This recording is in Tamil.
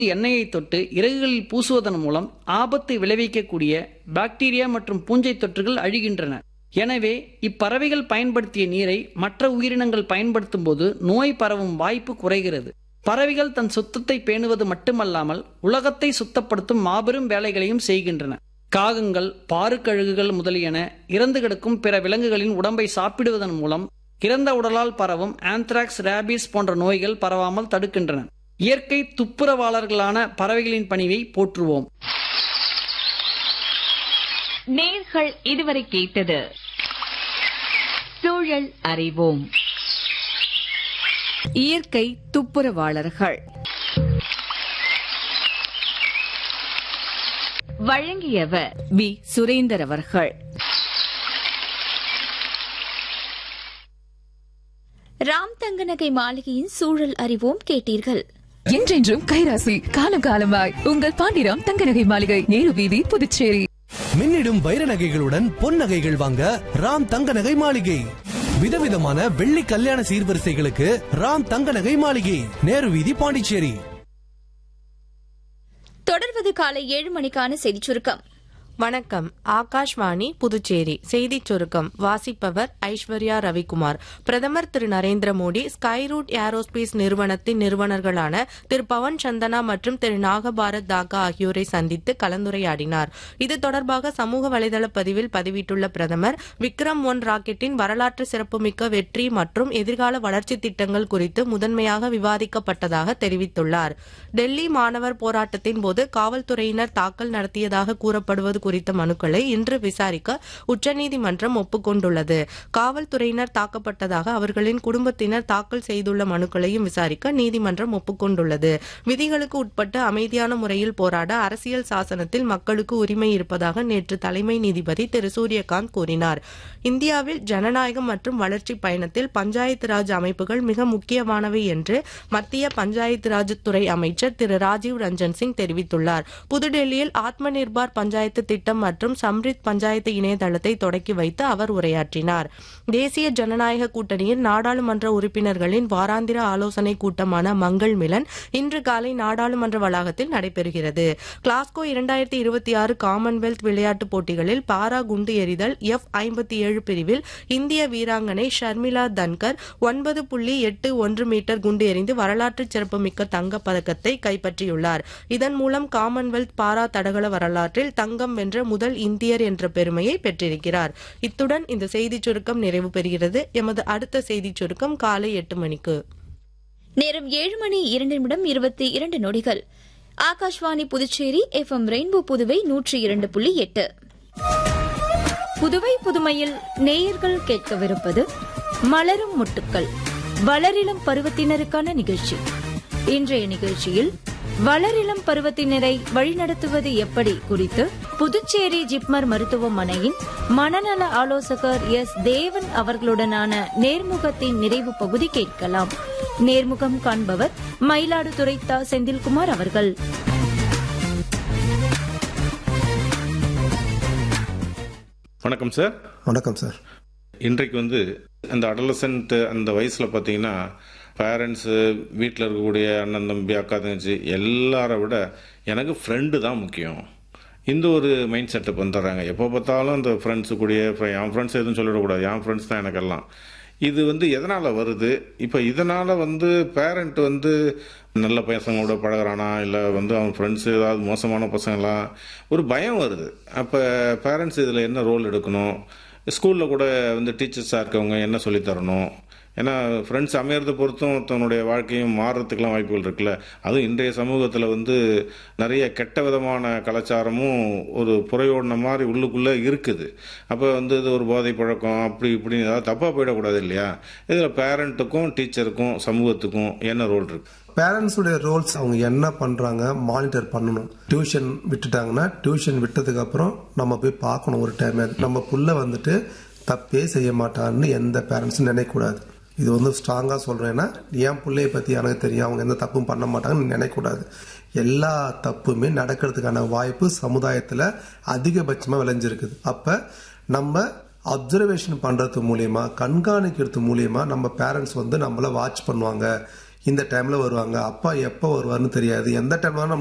எண்ணெயை தொட்டு இறகுகளில் பூசுவதன் மூலம் ஆபத்தை விளைவிக்கக்கூடிய பாக்டீரியா மற்றும் பூஞ்சை தொற்றுகள் அழிகின்றன எனவே இப்பறவைகள் பயன்படுத்திய நீரை மற்ற உயிரினங்கள் பயன்படுத்தும் போது நோய் பரவும் வாய்ப்பு குறைகிறது பறவைகள் தன் சுத்தத்தை பேணுவது மட்டுமல்லாமல் உலகத்தை சுத்தப்படுத்தும் மாபெரும் வேலைகளையும் செய்கின்றன காகங்கள் பாருக்கழுகுகள் முதலியன இறந்து கிடக்கும் பிற விலங்குகளின் உடம்பை சாப்பிடுவதன் மூலம் இறந்த உடலால் பரவும் ஆந்த்ராக்ஸ் ரேபிஸ் போன்ற நோய்கள் பரவாமல் தடுக்கின்றன இயற்கை துப்புரவாளர்களான பறவைகளின் பணிவை போற்றுவோம் நேர்கள் இதுவரை கேட்டது சூழல் அறிவோம் இயற்கை துப்புரவாளர்கள் வழங்கியவர் வி சுரேந்தர் அவர்கள் ராம் தங்கநகை மாளிகையின் சூழல் அறிவோம் கேட்டீர்கள் என்றென்றும் கைராசி காலம் காலமாய் உங்கள் பாண்டிராம் தங்கநகை மாளிகை நேரு வீதி புதுச்சேரி மின்னிடும் வைர நகைகளுடன் பொன் நகைகள் வாங்க ராம் தங்க நகை மாளிகை விதவிதமான வெள்ளி கல்யாண சீர்வரிசைகளுக்கு ராம் தங்க நகை மாளிகை நேரு வீதி பாண்டிச்சேரி தொடர்வது காலை ஏழு மணிக்கான செய்திச் சுருக்கம் வணக்கம் ஆகாஷ்வாணி புதுச்சேரி செய்திச் சுருக்கம் வாசிப்பவர் ஐஸ்வர்யா ரவிக்குமார் பிரதமர் திரு நரேந்திர மோடி ஸ்கைரூட் ஏரோஸ்பேஸ் நிறுவனத்தின் நிறுவனர்களான திரு பவன் சந்தனா மற்றும் திரு நாகபாரத் தாக்கா ஆகியோரை சந்தித்து கலந்துரையாடினார் இது தொடர்பாக சமூக வலைதள பதிவில் பதிவிட்டுள்ள பிரதமர் விக்ரம் ஒன் ராக்கெட்டின் வரலாற்று சிறப்புமிக்க வெற்றி மற்றும் எதிர்கால வளர்ச்சி திட்டங்கள் குறித்து முதன்மையாக விவாதிக்கப்பட்டதாக தெரிவித்துள்ளார் டெல்லி மாணவர் போராட்டத்தின் போது காவல்துறையினர் தாக்கல் நடத்தியதாக கூறப்படுவது குறித்த மனுக்களை இன்று விசாரிக்க உச்சநீதிமன்றம் ஒப்புக்கொண்டுள்ளது காவல்துறையினர் தாக்கப்பட்டதாக அவர்களின் குடும்பத்தினர் தாக்கல் செய்துள்ள மனுக்களையும் விசாரிக்க நீதிமன்றம் ஒப்புக்கொண்டுள்ளது விதிகளுக்கு உட்பட்டு அமைதியான முறையில் போராட அரசியல் சாசனத்தில் மக்களுக்கு உரிமை இருப்பதாக நேற்று தலைமை நீதிபதி திரு சூரியகாந்த் கூறினார் இந்தியாவில் ஜனநாயகம் மற்றும் வளர்ச்சி பயணத்தில் பஞ்சாயத்து ராஜ் அமைப்புகள் மிக முக்கியமானவை என்று மத்திய பஞ்சாயத்து ராஜ் துறை அமைச்சர் திரு ராஜீவ் ரஞ்சன் சிங் தெரிவித்துள்ளார் புதுடெல்லியில் ஆத்ம நிர்பார் பஞ்சாயத்து திட்டம் மற்றும் சம்ரித் பஞ்சாயத்து இணையதளத்தை தொடக்கி வைத்து அவர் உரையாற்றினார் தேசிய ஜனநாயக கூட்டணியின் நாடாளுமன்ற உறுப்பினர்களின் வாராந்திர ஆலோசனை கூட்டமான மங்கள் மிலன் இன்று காலை நாடாளுமன்ற வளாகத்தில் நடைபெறுகிறது கிளாஸ்கோ இரண்டாயிரத்தி இருபத்தி ஆறு காமன்வெல்த் விளையாட்டுப் போட்டிகளில் பாரா குண்டு எறிதல் எஃப் ஐம்பத்தி ஏழு பிரிவில் இந்திய வீராங்கனை ஷர்மிளா தன்கர் ஒன்பது புள்ளி எட்டு ஒன்று மீட்டர் குண்டு எறிந்து வரலாற்று சிறப்புமிக்க தங்கப் பதக்கத்தை கைப்பற்றியுள்ளார் இதன் மூலம் காமன்வெல்த் பாரா தடகள வரலாற்றில் தங்கம் வென்ற முதல் இந்தியர் என்ற பெருமையை பெற்றிருக்கிறார் இத்துடன் இந்த செய்திச் சுருக்கம் நிறைவு பெறுகிறது எமது அடுத்த செய்திச் சுருக்கம் காலை எட்டு மணிக்கு நேரம் ஏழு மணி இரண்டு நிமிடம் இருபத்தி இரண்டு நொடிகள் Akashvani Puducherry F M rainbow Puduvai நூற்றி இரண்டு புள்ளி எட்டு புதுவை புதுமையில் நேயர்கள் கேட்கவிருப்பது மலரும் முட்டுக்கள் வளரிளம் பருவத்தினருக்கான நிகழ்ச்சி இன்றைய நிகழ்ச்சியில் வளரிளம் பருவத்தினரை வழிநடத்துவது எப்படி குறித்து புதுச்சேரி ஜிப்மர் மருத்துவமனையின் மனநல ஆலோசகர் எஸ் தேவன் அவர்களுடனான நேர்முகத்தின் நிறைவு பகுதி கேட்கலாம் நேர்முகம் காண்பவர் மயிலாடுதுறை தா செந்தில்குமார் அவர்கள் வணக்கம் சார் வணக்கம் சார் இன்றைக்கு வந்து அந்த அடலசன்ட் அந்த வயசில் பார்த்தீங்கன்னா பேரண்ட்ஸு வீட்டில் இருக்கக்கூடிய அண்ணன் தம்பி அக்கா தங்கச்சி எல்லாரை விட எனக்கு ஃப்ரெண்டு தான் முக்கியம் இந்த ஒரு மைண்ட் செட்டப் வந்துடுறாங்க எப்போ பார்த்தாலும் அந்த ஃப்ரெண்ட்ஸு கூடயே fri- என் ஃப்ரெண்ட்ஸ் எதுவும் சொல்லிடக்கூடாது என் ஃப்ரெண்ட்ஸ் தான் எனக்கெல்லாம் இது வந்து எதனால் வருது இப்போ இதனால் வந்து பேரண்ட் வந்து நல்ல பசங்களோட பழகுறானா இல்லை வந்து அவன் ஃப்ரெண்ட்ஸ் ஏதாவது மோசமான பசங்களா ஒரு பயம் வருது அப்போ பேரண்ட்ஸ் இதில் என்ன ரோல் எடுக்கணும் ஸ்கூலில் கூட வந்து டீச்சர்ஸாக இருக்கவங்க என்ன சொல்லித் தரணும் ஏன்னா ஃப்ரெண்ட்ஸ் அமையறதை பொறுத்தும் தன்னுடைய வாழ்க்கையும் மாறுறதுக்கெலாம் வாய்ப்புகள் இருக்குல்ல அதுவும் இன்றைய சமூகத்தில் வந்து நிறைய கெட்ட விதமான கலாச்சாரமும் ஒரு புறையோடின மாதிரி உள்ளுக்குள்ளே இருக்குது அப்போ வந்து இது ஒரு போதை பழக்கம் அப்படி இப்படின்னு ஏதாவது தப்பாக போயிடக்கூடாது இல்லையா இதில் பேரண்ட்டுக்கும் டீச்சருக்கும் சமூகத்துக்கும் என்ன ரோல் இருக்கு பேரண்ட்ஸுடைய ரோல்ஸ் அவங்க என்ன பண்றாங்க மானிட்டர் பண்ணணும் டியூஷன் விட்டுட்டாங்கன்னா டியூஷன் விட்டதுக்கு அப்புறம் நம்ம போய் பார்க்கணும் ஒரு டைம் நம்ம புள்ள வந்துட்டு தப்பே செய்ய மாட்டான்னு எந்த பேரண்ட்ஸும் நினைக்கக்கூடாது இது வந்து ஸ்ட்ராங்கா சொல்றேன்னா என் பிள்ளைய பத்தி எனக்கு தெரியும் அவங்க எந்த தப்பும் பண்ண மாட்டாங்கன்னு நினைக்கக்கூடாது எல்லா தப்புமே நடக்கிறதுக்கான வாய்ப்பு சமுதாயத்துல அதிகபட்சமா விளைஞ்சிருக்குது அப்ப நம்ம அப்சர்வேஷன் பண்றது மூலியமா கண்காணிக்கிறது மூலியமா நம்ம பேரண்ட்ஸ் வந்து நம்மள வாட்ச் பண்ணுவாங்க இந்த டைம்ல வருவாங்க அப்பா எப்போ வருவார்னு தெரியாது எந்த டைம்ல